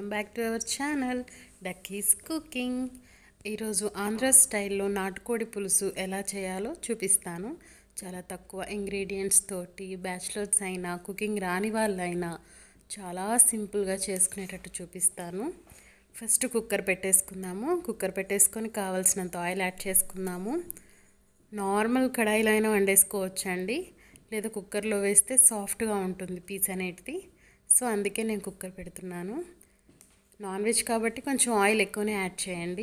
back to our channel Duckies cooking ఈరోజు ఆంధ్ర స్టైల్లో నాటుకోడి పులుసు ఎలా చేయాలో చూపిస్తాను చాలా తక్కువ ఇంగ్రీడియంట్స్ తోటి బ్యాచిలర్స్ అయినా కుకింగ్ రాని వాళ్ళైనా చాలా సింపుల్గా చేసుకునేటట్టు చూపిస్తాను ఫస్ట్ కుక్కర్ పెట్టేసుకుందాము కుక్కర్ పెట్టేసుకొని కావాల్సినంత ఆయిల్ యాడ్ చేసుకుందాము నార్మల్ కడాయిలో అయినా వండేసుకోవచ్చండి లేదా కుక్కర్లో వేస్తే సాఫ్ట్గా ఉంటుంది పీస్ అనేటిది సో అందుకే నేను కుక్కర్ పెడుతున్నాను నాన్ వెజ్ కాబట్టి కొంచెం ఆయిల్ ఎక్కువనే యాడ్ చేయండి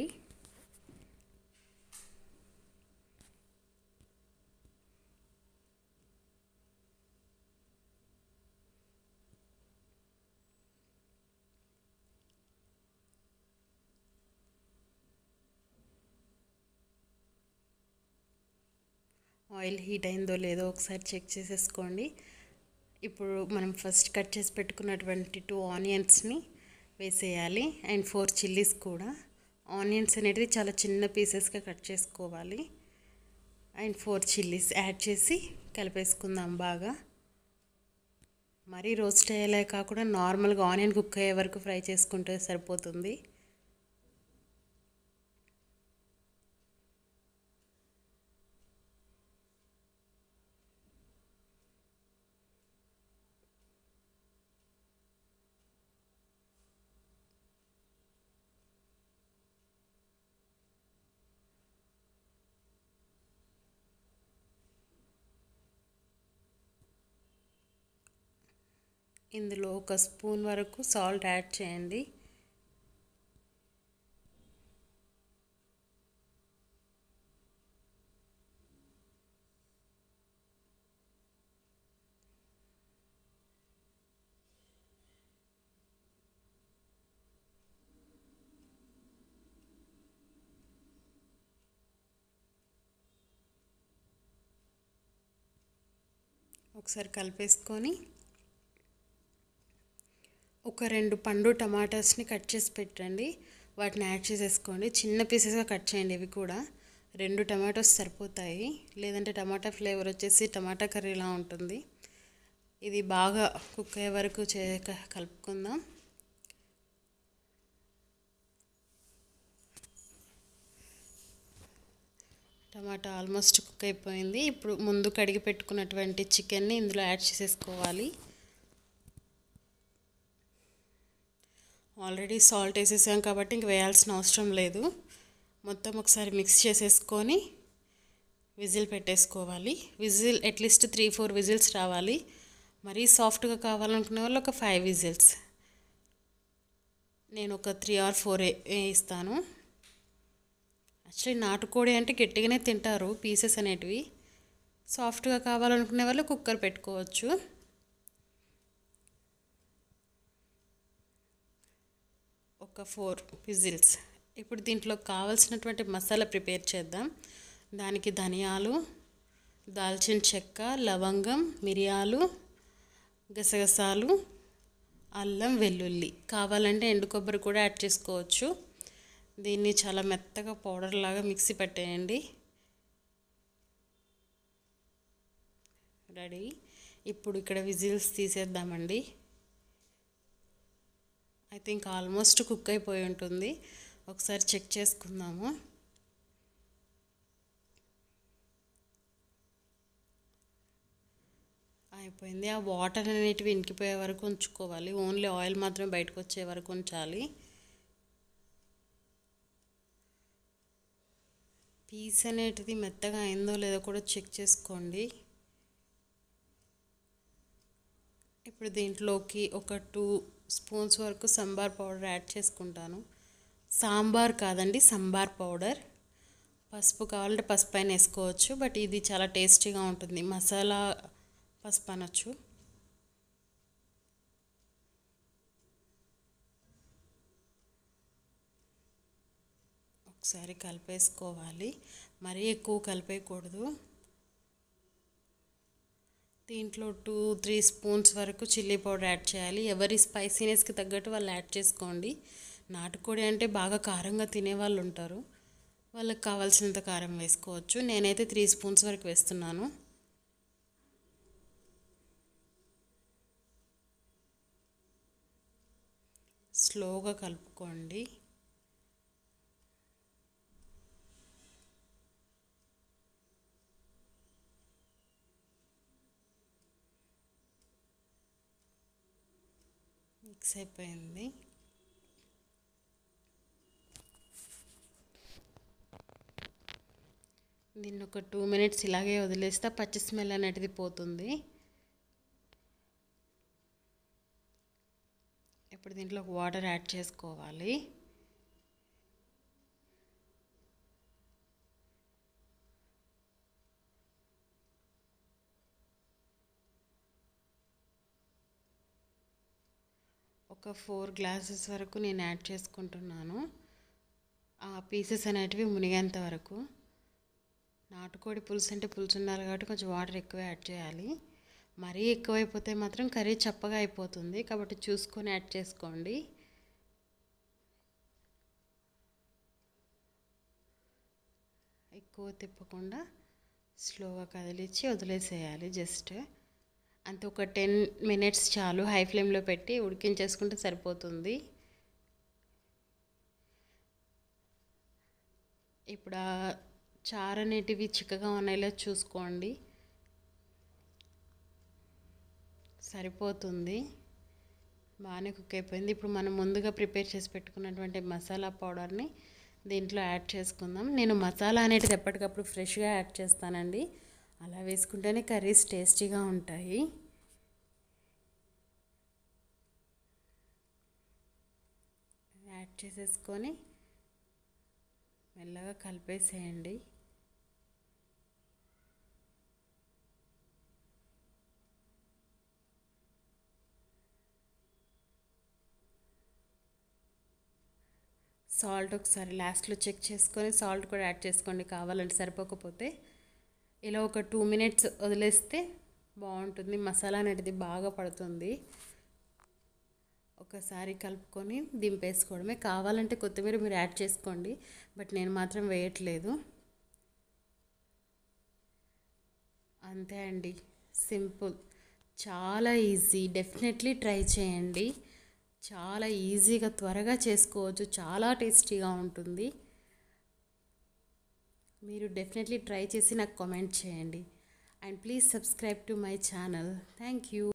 ఆయిల్ హీట్ అయిందో లేదో ఒకసారి చెక్ చేసేసుకోండి ఇప్పుడు మనం ఫస్ట్ కట్ చేసి పెట్టుకున్నటువంటి టూ ఆనియన్స్ని వేసేయాలి అండ్ ఫోర్ చిల్లీస్ కూడా ఆనియన్స్ అనేది చాలా చిన్న పీసెస్గా కట్ చేసుకోవాలి అండ్ ఫోర్ చిల్లీస్ యాడ్ చేసి కలిపేసుకుందాం బాగా మరీ రోస్ట్ అయ్యేలా కాకుండా నార్మల్గా ఆనియన్ కుక్ అయ్యే వరకు ఫ్రై చేసుకుంటే సరిపోతుంది ఇందులో ఒక స్పూన్ వరకు సాల్ట్ యాడ్ చేయండి ఒకసారి కలిపేసుకొని ఒక రెండు పండు టమాటాస్ని కట్ చేసి పెట్టండి వాటిని యాడ్ చేసేసుకోండి చిన్న పీసెస్గా కట్ చేయండి ఇవి కూడా రెండు టమాటోస్ సరిపోతాయి లేదంటే టమాటా ఫ్లేవర్ వచ్చేసి టమాటా కర్రీలా ఉంటుంది ఇది బాగా కుక్ అయ్యే వరకు చే కలుపుకుందాం టమాటా ఆల్మోస్ట్ కుక్ అయిపోయింది ఇప్పుడు ముందు కడిగి పెట్టుకున్నటువంటి చికెన్ని ఇందులో యాడ్ చేసేసుకోవాలి ఆల్రెడీ సాల్ట్ వేసేసాం కాబట్టి ఇంక వేయాల్సిన అవసరం లేదు మొత్తం ఒకసారి మిక్స్ చేసేసుకొని విజిల్ పెట్టేసుకోవాలి whistle at least three four whistles రావాలి మరీ సాఫ్ట్గా కావాలనుకునే వాళ్ళు ఒక ఫైవ్ విజిల్స్ నేను ఒక త్రీ ఆర్ ఫోర్ వేయిస్తాను యాక్చువల్లీ నాటుకోడి అంటే గట్టిగానే తింటారు పీసెస్ అనేటివి సాఫ్ట్గా కావాలనుకునే వాళ్ళు కుక్కర్ పెట్టుకోవచ్చు ఒక ఫోర్ విజిల్స్ ఇప్పుడు దీంట్లో కావాల్సినటువంటి మసాలా ప్రిపేర్ చేద్దాం దానికి ధనియాలు దాల్చిన చెక్క లవంగం మిరియాలు గసగసాలు అల్లం వెల్లుల్లి కావాలంటే ఎండు కొబ్బరి కూడా యాడ్ చేసుకోవచ్చు దీన్ని చాలా మెత్తగా పౌడర్ లాగా మిక్సీ పట్టేయండి రెడీ ఇప్పుడు ఇక్కడ విజిల్స్ తీసేద్దామండి ఐ థింక్ ఆల్మోస్ట్ కుక్ అయిపోయి ఉంటుంది ఒకసారి చెక్ చేసుకుందాము అయిపోయింది ఆ వాటర్ అనేటివి ఇంకిపోయే వరకు ఉంచుకోవాలి ఓన్లీ ఆయిల్ మాత్రమే బయటకు వచ్చే వరకు ఉంచాలి పీస్ అనేటిది మెత్తగా అయిందో లేదో కూడా చెక్ చేసుకోండి ఇప్పుడు దీంట్లోకి ఒక టూ స్పూన్స్ వరకు సంబార్ పౌడర్ యాడ్ చేసుకుంటాను సాంబార్ కాదండి సంబార్ పౌడర్ పసుపు కావాలంటే పసుపు పైన వేసుకోవచ్చు బట్ ఇది చాలా టేస్టీగా ఉంటుంది మసాలా పసుపు అనొచ్చు ఒకసారి కలిపేసుకోవాలి మరీ ఎక్కువ కలిపేయకూడదు దీంట్లో టూ త్రీ స్పూన్స్ వరకు చిల్లీ పౌడర్ యాడ్ చేయాలి ఎవరి స్పైసీనెస్కి తగ్గట్టు వాళ్ళు యాడ్ చేసుకోండి నాటుకోడి అంటే బాగా కారంగా తినేవాళ్ళు ఉంటారు వాళ్ళకి కావాల్సినంత కారం వేసుకోవచ్చు నేనైతే త్రీ స్పూన్స్ వరకు వేస్తున్నాను స్లోగా కలుపుకోండి మిక్స్ అయిపోయింది దీన్ని ఒక టూ మినిట్స్ ఇలాగే వదిలేస్తే పచ్చి స్మెల్ అనేది పోతుంది ఇప్పుడు దీంట్లో వాటర్ యాడ్ చేసుకోవాలి ఒక ఫోర్ గ్లాసెస్ వరకు నేను యాడ్ చేసుకుంటున్నాను ఆ పీసెస్ అనేటివి మునిగేంత వరకు నాటుకోడి పులుసు అంటే పులుసు ఉండాలి కాబట్టి కొంచెం వాటర్ ఎక్కువ యాడ్ చేయాలి మరీ ఎక్కువైపోతే మాత్రం కర్రీ చప్పగా అయిపోతుంది కాబట్టి చూసుకొని యాడ్ చేసుకోండి ఎక్కువ తిప్పకుండా స్లోగా కదిలించి వదిలేసేయాలి జస్ట్ అంత ఒక టెన్ మినిట్స్ చాలు హై ఫ్లేమ్లో పెట్టి ఉడికించేసుకుంటే సరిపోతుంది ఇప్పుడు ఆ చారు అనేటివి చిక్కగా ఉన్నాయిలో చూసుకోండి సరిపోతుంది బాగానే కుక్ అయిపోయింది ఇప్పుడు మనం ముందుగా ప్రిపేర్ చేసి పెట్టుకున్నటువంటి మసాలా పౌడర్ని దీంట్లో యాడ్ చేసుకుందాం నేను మసాలా అనేది ఎప్పటికప్పుడు ఫ్రెష్గా యాడ్ చేస్తానండి అలా వేసుకుంటేనే కర్రీస్ టేస్టీగా ఉంటాయి యాడ్ చేసేసుకొని మెల్లగా కలిపేసేయండి సాల్ట్ ఒకసారి లాస్ట్లో చెక్ చేసుకొని సాల్ట్ కూడా యాడ్ చేసుకోండి కావాలంటే సరిపోకపోతే ఇలా ఒక టూ మినిట్స్ వదిలేస్తే బాగుంటుంది మసాలా అనేది బాగా పడుతుంది ఒకసారి కలుపుకొని దింపేసుకోవడమే కావాలంటే కొత్తిమీర మీరు యాడ్ చేసుకోండి బట్ నేను మాత్రం వేయట్లేదు అంతే అండి సింపుల్ చాలా ఈజీ డెఫినెట్లీ ట్రై చేయండి చాలా ఈజీగా త్వరగా చేసుకోవచ్చు చాలా టేస్టీగా ఉంటుంది మీరు డెఫినెట్లీ ట్రై చేసి నాకు కామెంట్ చేయండి and please subscribe to my channel thank you